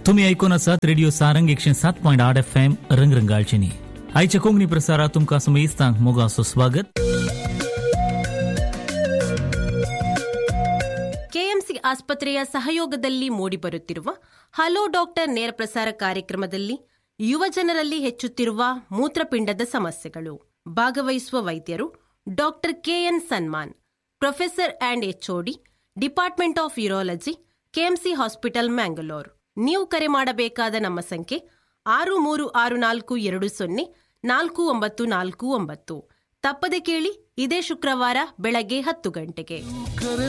तुम्ही ऐकून आसात रेडिओ सारंग एकशे सात पॉयंट आठ एफ एम रंगरंगाळचेनी आयच्या कोंकणी प्रसारात तुमकां समेस्तांक मोगासो स्वागत ಕೆಎಂಸಿ ಆಸ್ಪತ್ರೆಯ ಸಹಯೋಗದಲ್ಲಿ ಮೂಡಿಬರುತ್ತಿರುವ ಹಲೋ ಡಾಕ್ಟರ್ ನೇರ ಪ್ರಸಾರ ಕಾರ್ಯಕ್ರಮದಲ್ಲಿ ಯುವ ಜನರಲ್ಲಿ ಹೆಚ್ಚುತ್ತಿರುವ ಮೂತ್ರಪಿಂಡದ ಸಮಸ್ಯೆಗಳು ಭಾಗವಹಿಸುವ ವೈದ್ಯರು doctor K N Sanman professor and H O D department of urology K M C hospital Mangalore ನೀವು ಕರೆ ಮಾಡಬೇಕಾದ ನಮ್ಮ ಸಂಖ್ಯೆ ಆರು ಮೂರು ಆರು ನಾಲ್ಕು ಎರಡು ಸೊನ್ನೆ ನಾಲ್ಕು ಒಂಬತ್ತು ನಾಲ್ಕು ಒಂಬತ್ತು ತಪ್ಪದೆ ಕೇಳಿ ಇದೇ ಶುಕ್ರವಾರ ಬೆಳಗ್ಗೆ ಹತ್ತು ಗಂಟೆಗೆ